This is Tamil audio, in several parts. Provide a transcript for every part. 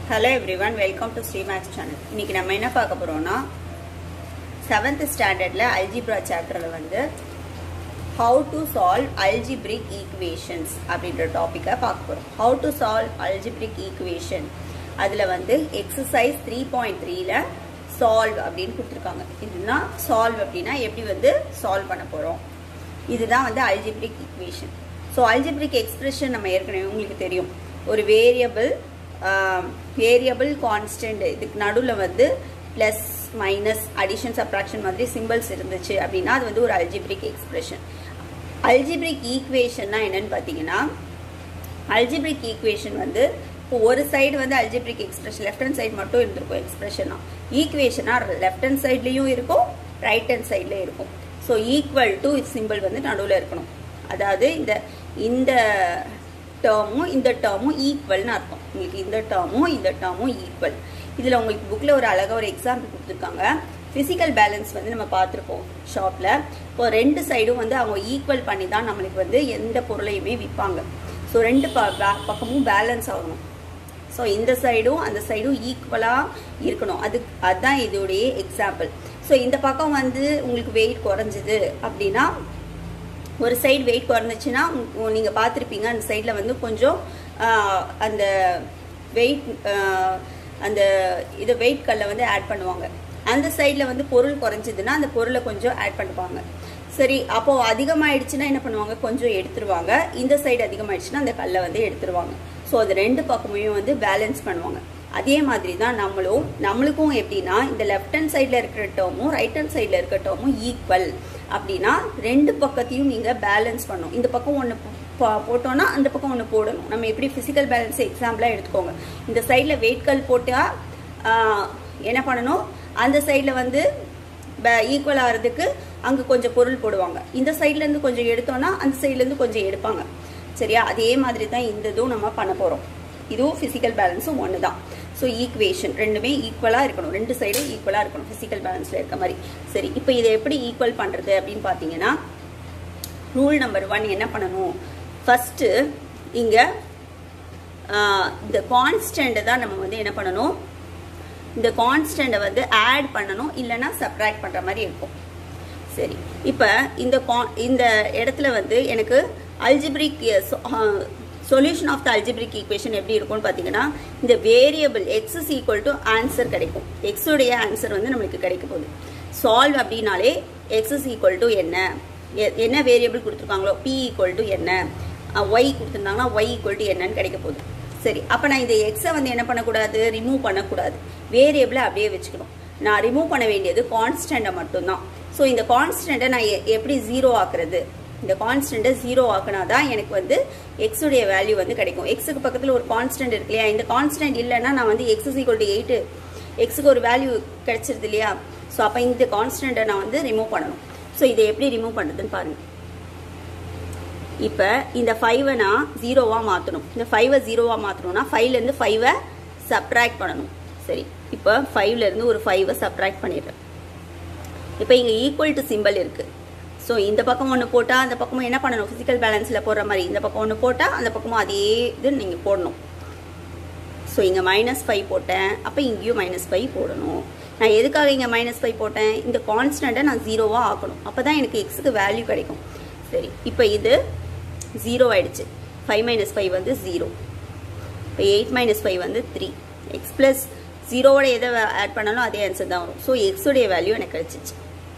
hello everyone welcome to Srimax channel இன்னைக்கு நம்ம என்ன பார்க்க போறோம்னா செவன்த் ஸ்டாண்டர்ட்ல அல்ஜிப்ரா சாப்டர்ல வந்து how to solve algebraic equations அப்படின்ற டாப்பிக்கை பார்க்க போறோம் how to solve algebraic equation அதுல வந்து எக்ஸசைஸ் த்ரீ பாயிண்ட் த்ரீல சால்வ் அப்படின்னு கொடுத்துருக்காங்க இதுனா சால்வ் அப்படின்னா எப்படி வந்து சால்வ் பண்ண போறோம் இதுதான் வந்து algebraic equation so algebraic expression நம்ம ஏற்கனவே உங்களுக்கு தெரியும் ஒரு வேரியபிள் வேரியபிள் கான்ஸ்டன்ட் இதுக்கு நடுவில் வந்து ப்ளஸ் மைனஸ் அடிஷன் சப்ராக்ஷன் மாதிரி சிம்பிள்ஸ் இருந்துச்சு அப்படின்னா அது வந்து ஒரு அல்ஜிப்ரிக் எக்ஸ்பிரஷன் அல்ஜிப்ரிக் ஈக்குவேஷன்னா என்னன்னு பார்த்தீங்கன்னா அல்ஜிப்ரிக் ஈக்குவேஷன் வந்து இப்போ ஒரு சைடு வந்து algebraic expression left hand side மட்டும் இருந்திருக்கும் எக்ஸ்பிரஷனா ஈக்குவேஷனா லெஃப்ட் ஹேண்ட் சைட்லையும் இருக்கும் ரைட் ஹேண்ட் சைட்லையும் இருக்கும் ஸோ ஈக்குவல் டு சிம்பிள் வந்து நடுவில் இருக்கணும் அதாவது இந்த இந்த டேர்மும் இந்த டேர்மும் ஈக்குவல்னு அர்த்தம் உங்களுக்கு இந்த டேர்மும் இந்த டேர்மும் ஈக்குவல் இதில் உங்களுக்கு புக்கில் ஒரு அழகாக ஒரு எக்ஸாம்பிள் கொடுத்துருக்காங்க ஃபிசிக்கல் பேலன்ஸ் வந்து நம்ம பார்த்துருப்போம் ஷாப்பில் இப்போ ரெண்டு சைடும் வந்து அவங்க ஈக்குவல் பண்ணி தான் நம்மளுக்கு வந்து எந்த பொருளையுமே விற்பாங்க ஸோ ரெண்டு ப பக்கமும் பேலன்ஸ் ஆகணும் ஸோ இந்த சைடும் அந்த சைடும் ஈக்குவலாக இருக்கணும் அது அதுதான் இதோடைய எக்ஸாம்பிள் ஸோ இந்த பக்கம் வந்து உங்களுக்கு வெயிட் குறைஞ்சிது அப்படின்னா ஒரு சைடு வெயிட் குறைஞ்சிச்சுன்னா நீங்கள் பார்த்துருப்பீங்க அந்த சைடில் வந்து கொஞ்சம் அந்த வெயிட் அந்த இதை வெயிட் கல்லை வந்து ஆட் பண்ணுவாங்க அந்த சைடில் வந்து பொருள் குறைஞ்சதுன்னா அந்த பொருளை கொஞ்சம் ஆட் பண்ணுவாங்க சரி அப்போ அதிகமாயிடுச்சுன்னா என்ன பண்ணுவாங்க கொஞ்சம் எடுத்துருவாங்க இந்த சைடு அதிகமாயிடுச்சுன்னா அந்த கல்லை வந்து எடுத்துருவாங்க ஸோ அது ரெண்டு பக்கமுமே வந்து பேலன்ஸ் பண்ணுவாங்க அதே மாதிரி தான் நம்மளும் நம்மளுக்கும் எப்படின்னா இந்த லெஃப்ட் ஹேண்ட் சைடில் இருக்கிற டேர்மும் ரைட் ஹேண்ட் சைடில் இருக்கிற டேர்மும் ஈக்குவல் அப்படின்னா ரெண்டு பக்கத்தையும் நீங்கள் பேலன்ஸ் பண்ணணும் இந்த பக்கம் ஒன்று போட்டோன்னா அந்த பக்கம் ஒன்று போடணும் நம்ம எப்படி ஃபிசிக்கல் பேலன்ஸ் எக்ஸாம்பிளாக எடுத்துக்கோங்க இந்த சைடில் வெயிட் கல் போட்டால் என்ன பண்ணணும் அந்த சைடில் வந்து ஈக்குவல் ஆகிறதுக்கு அங்கே கொஞ்சம் பொருள் போடுவாங்க இந்த சைட்லேருந்து கொஞ்சம் எடுத்தோன்னா அந்த சைட்லேருந்து கொஞ்சம் எடுப்பாங்க சரியா அதே மாதிரி தான் இந்த இதுவும் நம்ம பண்ண போகிறோம் இதுவும் ஃபிசிக்கல் பேலன்ஸும் ஒன்று தான் ஸோ ஈக்குவேஷன் ரெண்டுமே ஈக்குவலாக இருக்கணும் ரெண்டு சைடும் ஈக்குவலாக இருக்கணும் ஃபிசிக்கல் பேலன்ஸில் இருக்க மாதிரி சரி இப்போ இதை எப்படி ஈக்குவல் பண்ணுறது அப்படின்னு பார்த்தீங்கன்னா ரூல் நம்பர் ஒன் என்ன பண்ணணும் ஃபஸ்ட்டு இங்கே இந்த கான்ஸ்டண்ட்டை தான் நம்ம வந்து என்ன பண்ணணும் இந்த கான்ஸ்டண்ட்டை வந்து ஆட் பண்ணணும் இல்லைன்னா சப்ராக்ட் பண்ணுற மாதிரி இருக்கும் சரி இப்போ இந்த இந்த இடத்துல வந்து எனக்கு algebraic solution of the algebraic equation எப்படி இருக்கும்னு பார்த்தீங்கன்னா இந்த variable X is equal to answer கிடைக்கும் எக்ஸுடைய ஆன்சர் வந்து நம்மளுக்கு கிடைக்க போகுது சால்வ் அப்படின்னாலே எக்ஸ் இஸ் ஈக்குவல் டு என்ன என்ன வேரியபிள் கொடுத்துருக்காங்களோ பி ஈக்குவல் டு என்ன ஒய் கொடுத்துருந்தாங்கன்னா ஒய் ஈக்குவல் டு என்னன்னு கிடைக்க போகுது சரி அப்போ நான் இந்த எக்ஸை வந்து என்ன பண்ணக்கூடாது ரிமூவ் பண்ணக்கூடாது வேரியபிளை அப்படியே வச்சுக்கணும் நான் ரிமூவ் பண்ண வேண்டியது கான்ஸ்டண்ட்டை மட்டும்தான் ஸோ இந்த கான்ஸ்டண்ட்டை நான் எப்படி ஜீரோ ஆக்குறது இந்த கான்ஸ்டண்ட்டை ஜீரோ ஆக்கினா தான் எனக்கு வந்து எக்ஸுடைய வேல்யூ வந்து கிடைக்கும் எக்ஸுக்கு பக்கத்தில் ஒரு கான்ஸ்டன்ட் இருக்கு இல்லையா இந்த கான்ஸ்டன்ட் இல்லைன்னா நான் வந்து எக்ஸ் ஈக்குவல் டு எயிட்டு எக்ஸுக்கு ஒரு வேல்யூ கிடைச்சிருது இல்லையா ஸோ அப்போ இந்த கான்ஸ்டண்ட்டை நான் வந்து ரிமூவ் பண்ணணும் ஸோ இதை எப்படி ரிமூவ் பண்ணுறதுன்னு பாருங்கள் இப்போ இந்த ஃபைவை நான் ஜீரோவாக மாற்றணும் இந்த ஃபைவை ஜீரோவாக மாற்றணும்னா ஃபைவ்லேருந்து ஃபைவை சப்ராக்ட் பண்ணணும் சரி இப்போ ஃபைவ்லேருந்து ஒரு ஃபைவை சப்ராக்ட் பண்ணிடுறேன் இப்போ இங்கே ஈக்குவல் டு சிம்பிள் இருக்குது ஸோ இந்த பக்கம் ஒன்று போட்டால் அந்த பக்கமும் என்ன பண்ணணும் ஃபிசிக்கல் பேலன்ஸில் போடுற மாதிரி இந்த பக்கம் ஒன்று போட்டால் அந்த பக்கமும் அதே இது நீங்கள் போடணும் ஸோ இங்கே மைனஸ் ஃபைவ் போட்டேன் அப்போ இங்கேயும் மைனஸ் ஃபைவ் போடணும் நான் எதுக்காக இங்கே மைனஸ் ஃபைவ் போட்டேன் இந்த கான்ஸ்டண்ட்டை நான் ஜீரோவாக ஆக்கணும் அப்போ தான் எனக்கு எக்ஸுக்கு வேல்யூ கிடைக்கும் சரி இப்போ இது ஜீரோ ஆயிடுச்சு ஃபைவ் மைனஸ் ஃபைவ் வந்து ஜீரோ இப்போ எயிட் மைனஸ் ஃபைவ் வந்து த்ரீ எக்ஸ் ப்ளஸ் ஜீரோவோட எதை ஆட் பண்ணாலும் அதே ஆன்சர் தான் வரும் ஸோ எக்ஸுடைய வேல்யூ எனக்கு கிடைச்சிச்சு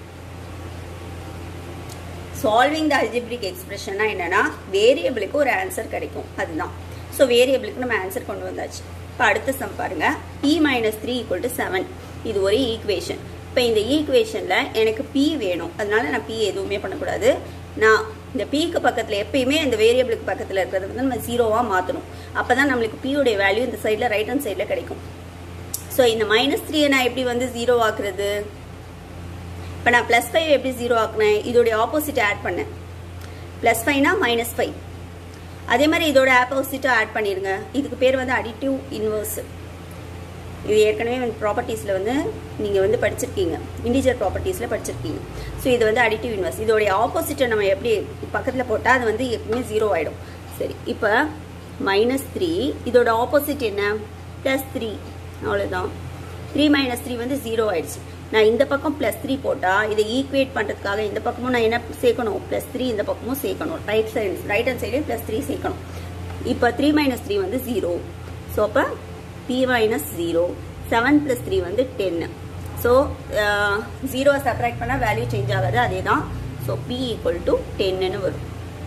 சால்விங் த அல்ஜிப்ரிக் எக்ஸ்பிரஷன்னா என்னன்னா வேரியபிளுக்கு ஒரு ஆன்சர் கிடைக்கும் அதுதான் ஸோ வேரியபிளுக்கு நம்ம ஆன்சர் கொண்டு வந்தாச்சு இப்போ அடுத்த சம் பாருங்க P minus three equal to seven இது ஒரு ஈக்குவேஷன் இப்போ இந்த ஈக்குவேஷனில் எனக்கு பி வேணும் அதனால நான் பி எதுவுமே பண்ணக்கூடாது நான் இந்த பிக்கு பக்கத்தில் எப்பயுமே இந்த வேரியபிளுக்கு பக்கத்தில் இருக்கிறது வந்து நம்ம ஜீரோவாக மாற்றணும் அப்போ தான் நம்மளுக்கு பியோடைய வேல்யூ இந்த சைடில் ரைட் ஹேண்ட் சைடில் கிடைக்கும் ஸோ இந்த மைனஸ் த்ரீயை நான் எப்படி வந்து ஜீரோ ஆக்குறது இப்போ நான் ப்ளஸ் ஃபைவ் எப்படி ஜீரோ ஆக்குனேன் இதோடைய ஆப்போசிட் ஆட் பண்ணேன் ப்ளஸ் ஃபைவ்னா மைனஸ் ஃபைவ் அதே மாதிரி இதோட ஆப்போசிட்டும் ஆட் பண்ணிடுங்க இதுக்கு பேர் வந்து அடிட்டிவ் இன்வர்ஸ் இது ஏற்கனவே வந்து ப்ராப்பர்ட்டிஸில் வந்து நீங்கள் வந்து படிச்சிருக்கீங்க இண்டிஜர் ப்ராப்பர்ட்டிஸில் படிச்சிருக்கீங்க ஸோ இது வந்து அடிட்டிவ் இன்வர்ஸ் இதோடைய ஆப்போசிட்டை நம்ம எப்படி பக்கத்தில் போட்டால் அது வந்து எப்பவுமே ஜீரோ ஆகிடும் சரி இப்போ மைனஸ் த்ரீ இதோட ஆப்போசிட் என்ன ப்ளஸ் த்ரீ அவ்வளோதான் த்ரீ மைனஸ் த்ரீ வந்து ஜீரோ ஆயிடுச்சு நான் இந்த பக்கம் ப்ளஸ் த்ரீ போட்டால் இதை ஈக்குவேட் பண்ணுறதுக்காக இந்த பக்கமும் நான் என்ன சேர்க்கணும் ப்ளஸ் த்ரீ இந்த பக்கமும் சேர்க்கணும் ரைட் சைடு ரைட் ஹேண்ட் சைட்லேயும் ப்ளஸ் த்ரீ சேர்க்கணும் இப்போ த்ரீ மைனஸ் த்ரீ வந்து ஜீரோ ஸோ அப்போ P minus zero seven plus three வந்து டென்னு ஸோ ஜீரோ சப்ராக்ட் பண்ணால் வேல்யூ சேஞ்ச் ஆகாது அதே தான் ஸோ பி ஈக்குவல் டு டென்னு வரும்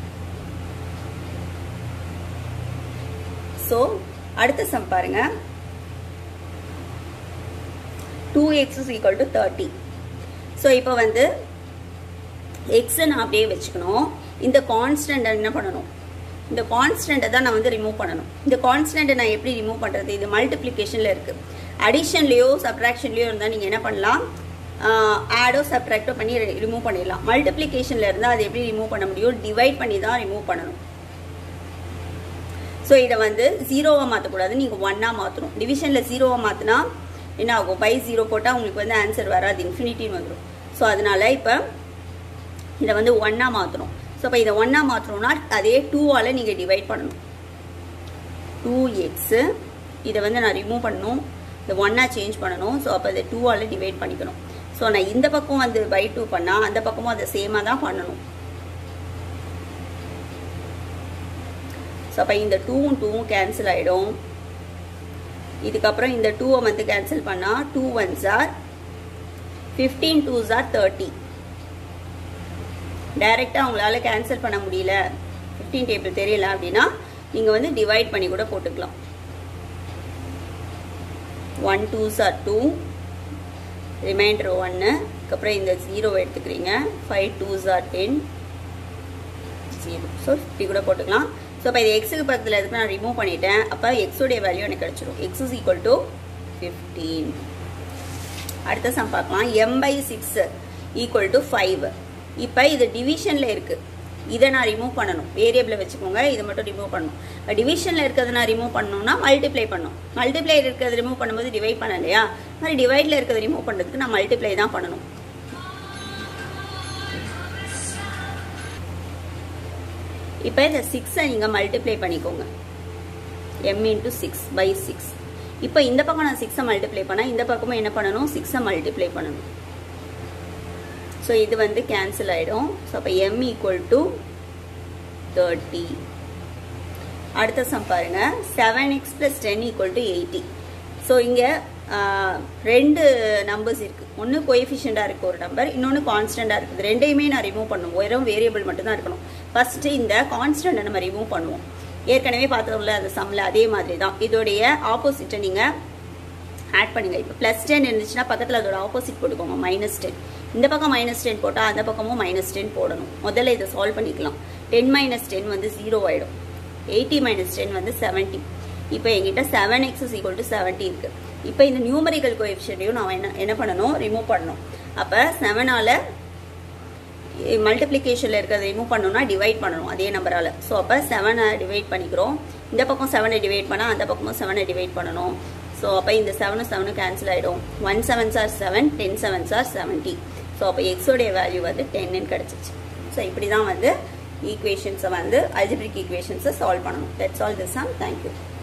ஸோ அடுத்த சம் பாருங்க two X is equal to thirty so இப்போ வந்து எக்ஸை நான் அப்படியே வச்சுக்கணும் இந்த கான்ஸ்டன்ட் என்ன பண்ணணும் இந்த கான்ஸ்டன்ட்டை தான் நான் வந்து ரிமூவ் பண்ணணும் இந்த கான்ஸ்டன்ட்டை நான் எப்படி ரிமூவ் பண்ணுறது இது மல்டிப்ளிகேஷனில் இருக்குது அடிஷன்லேயோ சப்ராக்ஷன்லேயோ இருந்தால் நீங்கள் என்ன பண்ணலாம் ஆடோ சப்ராக்டோ பண்ணி ரிமூவ் பண்ணிடலாம் மல்டிப்ளிகேஷனில் இருந்தால் அதை எப்படி ரிமூவ் பண்ண முடியும் டிவைட் பண்ணி தான் ரிமூவ் பண்ணணும் ஸோ இதை வந்து ஜீரோவாக மாற்றக்கூடாது நீங்கள் ஒன்னாக மாற்றணும் டிவிஷனில் ஜீரோவாக மாற்றினா என்ன ஆகும் பை ஜீரோ போட்டால் உங்களுக்கு வந்து ஆன்சர் வராது இன்ஃபினிட்டின்னு வந்துடும் ஸோ அதனால இப்போ இதை வந்து ஒன்னாக மாற்றணும் ஸோ இப்போ இதை ஒன்னாக மாற்றணும்னா அதே டூவால் நீங்கள் டிவைட் பண்ணணும் டூ எக்ஸு இதை வந்து நான் ரிமூவ் பண்ணணும் இந்த ஒன்னாக சேஞ்ச் பண்ணணும் ஸோ அப்போ இதை டூவால் டிவைட் பண்ணிக்கணும் ஸோ நான் இந்த பக்கம் வந்து பை டூ பண்ணால் அந்த பக்கமும் அதை சேமாக தான் பண்ணணும் ஸோ அப்போ இந்த டூவும் டூவும் கேன்சல் ஆகிடும் இதுக்கப்புறம் இந்த டூவை வந்து கேன்சல் பண்ணால் two ones are fifteen twos are thirty டைரெக்டாக உங்களால் கேன்சல் பண்ண முடியல ஃபிஃப்டீன் டேபிள் தெரியல அப்படின்னா நீங்கள் வந்து டிவைட் பண்ணி கூட போட்டுக்கலாம் one twos are two reminder ஒன்று அதுக்கப்புறம் இந்த ஜீரோவை எடுத்துக்கிறீங்க five twos are ten zero so fifty கூட போட்டுக்கலாம் ஸோ இப்போ இது எக்ஸுக்கு பக்கத்தில் இருக்கு நான் ரிமூவ் பண்ணிட்டேன் அப்போ எக்ஸோடைய வேல்யூ எனக்கு கிடச்சிரும் X is equal to fifteen அடுத்த சம் பார்க்கலாம் M by six equal to five இப்போ இது டிவிஷனில் இருக்குது இதை நான் ரிமூவ் பண்ணணும் வேரியபிளை வச்சுக்கோங்க இதை மட்டும் ரிமூவ் பண்ணணும் இப்போ டிவிஷனில் இருக்கிறத நான் ரிமூவ் பண்ணணும்னா மல்டிப்ளை பண்ணணும் மல்டிப்ளை இருக்கிறத ரிமூவ் பண்ணும்போது டிவைட் பண்ண இல்லையா மாதிரி டிவைடில் இருக்கிறத ரிமூவ் பண்ணுறதுக்கு நான் மல்டிப்ளை தான் பண்ணணும் இப்போ இந்த சிக்ஸை நீங்கள் மல்டிப்ளை பண்ணிக்கோங்க M into six by six இப்போ இந்த பக்கம் நான் சிக்ஸை மல்டிப்ளை பண்ணால் இந்த பக்கமும் என்ன பண்ணணும் சிக்ஸை மல்டிப்ளை பண்ணணும் ஸோ இது வந்து கேன்சல் ஆகிடும் ஸோ அப்போ எம் ஈக்குவல் டு தேர்ட்டி அடுத்த சம் பாருங்க seven X plus ten equal to eighty so இங்கே ரெண்டு நம்பர்ஸ் இருக்குது ஒன்று கோஎஃபிஷியண்டாக இருக்குது ஒரு நம்பர் இன்னொன்று கான்ஸ்டண்ட்டாக இருக்குது ரெண்டையுமே நான் ரிமூவ் பண்ணும் வெறும் வேரியபிள் மட்டும்தான் இருக்கணும் ஃபஸ்ட்டு இந்த கான்ஸ்டண்ட்டை நம்ம ரிமூவ் பண்ணுவோம் ஏற்கனவே பார்த்தோம்ல அந்த சம்மில் அதே மாதிரி தான் இதோடைய ஆப்போசிட்டை நீங்கள் ஆட் பண்ணுங்க இப்போ ப்ளஸ் டென் இருந்துச்சுன்னா பக்கத்தில் அதோட ஆப்போசிட் போட்டுக்கோங்க மைனஸ் டென் இந்த பக்கம் மைனஸ் டென் போட்டால் அந்த பக்கமும் மைனஸ் டென் போடணும் முதல்ல இதை சால்வ் பண்ணிக்கலாம் டென் மைனஸ் டென் வந்து ஜீரோ ஆகிடும் எயிட்டி மைனஸ் டென் வந்து செவன்ட்டி இப்போ எங்கிட்ட seven X is equal to seventy இருக்குது இப்போ இந்த நியூமரிக்கல் கோஎஃபிஷியன்ட்டையும் நான் என்ன என்ன பண்ணணும் ரிமூவ் பண்ணணும் அப்போ செவனால் மல்டிப்ளிகேஷனில் இருக்கிறத ரிமூவ் பண்ணணும்னா டிவைட் பண்ணணும் அதே நம்பரால் ஸோ அப்போ செவனை டிவைட் பண்ணிக்கிறோம் இந்த பக்கம் செவனை டிவைட் பண்ணால் அந்த பக்கமும் செவனை டிவைட் பண்ணணும் ஸோ அப்போ இந்த செவனும் செவனும் கேன்சல் ஆகிடும் one sevens are seven ten sevens are seventy so அப்போ எக்ஸோடைய வேல்யூ வந்து டென்னு கிடச்சிச்சு ஸோ இப்படி தான் வந்து ஈக்குவேஷன்ஸை வந்து அல்ஜிபிரிக் ஈக்குவேஷன்ஸை சால்வ் பண்ணணும் that's all this sum thank you